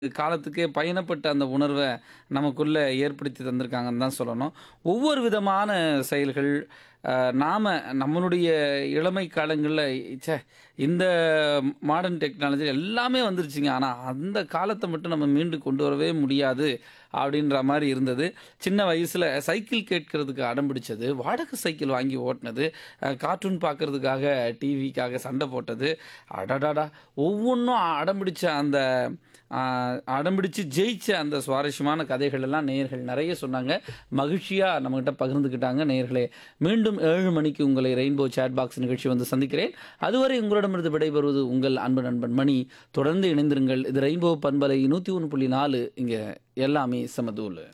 காலத்துக்கே பயணப்பட்ட அந்த உணர்வ நமக்குள்ள ஏற்படுத்தி தந்திருக்காங்கன்னு தான் சொல்லணும். ஒவ்வொரு விதமான செயல்கள் அ நாம நம்மளுடைய இளமை காலங்கள்ல ச்சே! இந்த மாடர்ன் டெக்னாலஜி எல்லாமே வந்துருச்சுங்க. ஆனா, அந்த காலத்த மட்டும் நம்ம மீண்டு கொண்டு வரவே முடியாது அப்படின்ற மாரி இருந்தது. சின்ன வயசுல சைக்கிள் கேட்கறதுக்கு அடம் பிடிச்சது, வாடகை சைக்கிள் வாங்கி ஓட்டுனது, அ கார்ட்டூன் பார்க்கறதுக்காக டிவிக்காக சண்டை போட்டது. அடடடா! ஒவ்வொன்னும் அடம் பிடிச்ச அந்த அ அடம் பிடிச்சு ஜெயிச்ச அந்த சுவாரஸ்யமான கதைகள் எல்லாம் நேயர்கள் நெறைய சொன்னாங்க. மகிழ்ச்சியா நம்மகிட்ட பகிர்ந்துக்கிட்டாங்க நேயர்களே. மீண்டும் 7 மணிக்கு உங்களை ரெயின்போ சேட் பாக்ஸ் நிகழ்ச்சி வந்து சந்திக்கிறேன். அதுவரை உங்களிடமிருந்து விடைபெறுவது உங்கள் அன்பு நண்பன் மணி. தொடர்ந்து இணைந்திருங்கள். இது ரெயின்போ பண்பலை 101.4 இங்க எல்லாமே சமதூளு.